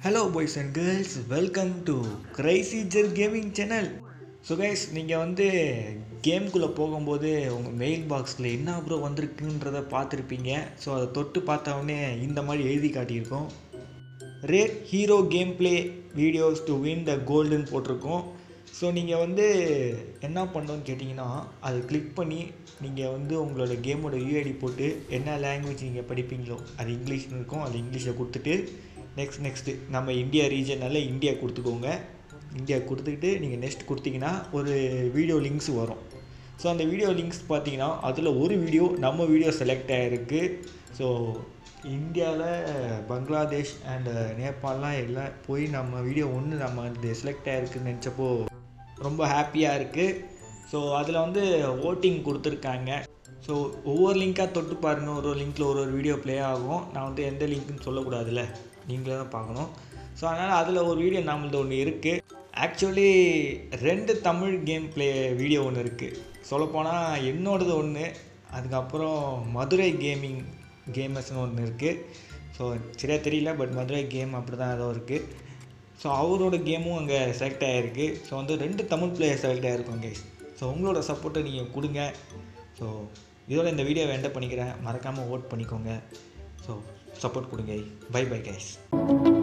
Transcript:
hello boys and girls welcome to கிரைசிஜர் gaming channel so guys நீங்கள் வந்து கேம்குள்ளே போகும்போது உங்கள் மெயில் பாக்ஸில் என்ன ப்ரோ வந்திருக்குன்றத பார்த்துருப்பீங்க ஸோ அதை தொட்டு பார்த்தவொடனே இந்த மாதிரி எழுதி காட்டியிருக்கோம் red hero game play videos to win the கோல்டுன்னு போட்டிருக்கோம் ஸோ நீங்கள் வந்து என்ன பண்ணணும்னு கேட்டிங்கன்னா அதை கிளிக் பண்ணி நீங்கள் வந்து உங்களோட கேமோட யூஐடி போட்டு என்ன லாங்குவேஜ் நீங்கள் படிப்பீங்களோ அது இங்கிலீஷ்னு இருக்கும் அது இங்கிலீஷில் கொடுத்துட்டு நெக்ஸ்ட் நெக்ஸ்ட்டு நம்ம இந்தியா ரீஜனால இந்தியா கொடுத்துக்கோங்க இந்தியா கொடுத்துக்கிட்டு நீங்கள் நெக்ஸ்ட் கொடுத்தீங்கன்னா ஒரு வீடியோ லிங்க்ஸ் வரும் ஸோ அந்த வீடியோ லிங்க்ஸ் பார்த்தீங்கன்னா அதில் ஒரு வீடியோ நம்ம வீடியோ செலக்ட் ஆகிருக்கு ஸோ இந்தியாவில் பங்களாதேஷ் அண்ட் நேபாளெலாம் எல்லாம் போய் நம்ம வீடியோ ஒன்று நம்ம அது செலக்ட் ஆகிருக்குன்னு நினச்சப்போ ரொம்ப ஹாப்பியாக இருக்குது ஸோ அதில் வந்து ஓட்டிங் கொடுத்துருக்காங்க ஸோ ஒவ்வொரு லிங்க்காக தொட்டு பாருங்கள் ஒரு ஒரு லிங்க்கில் ஒரு ஒரு வீடியோ ப்ளே ஆகும் நான் வந்து எந்த லிங்க்குன்னு சொல்லக்கூடாதுல்ல நீங்களே தான் பார்க்கணும் ஸோ அதனால் அதில் ஒரு வீடியோ நம்மளது ஒன்று இருக்குது ஆக்சுவலி ரெண்டு தமிழ் கேம் ப்ளே வீடியோ ஒன்று இருக்குது சொல்லப்போனால் என்னோடது ஒன்று அதுக்கப்புறம் மதுரை கேமிங் கேமர்ஸ்னு ஒன்று இருக்குது ஸோ சரியாக தெரியல பட் மதுரை கேம் அப்படி தான் ஏதோ இருக்குது ஸோ அவரோட கேமும் அங்கே செலக்ட் ஆகிருக்கு ஸோ வந்து ரெண்டு தமிழ் பிளேயர் செலக்ட் ஆகிருக்கும் கைஸ் ஸோ உங்களோட சப்போர்ட்டை நீங்கள் கொடுங்க ஸோ இதோட இந்த வீடியோவை எண்ட் பண்ணிக்கிறேன் மறக்காமல் ஓட் பண்ணிக்கோங்க ஸோ சப்போர்ட் கொடுங்க பை பை கைஸ்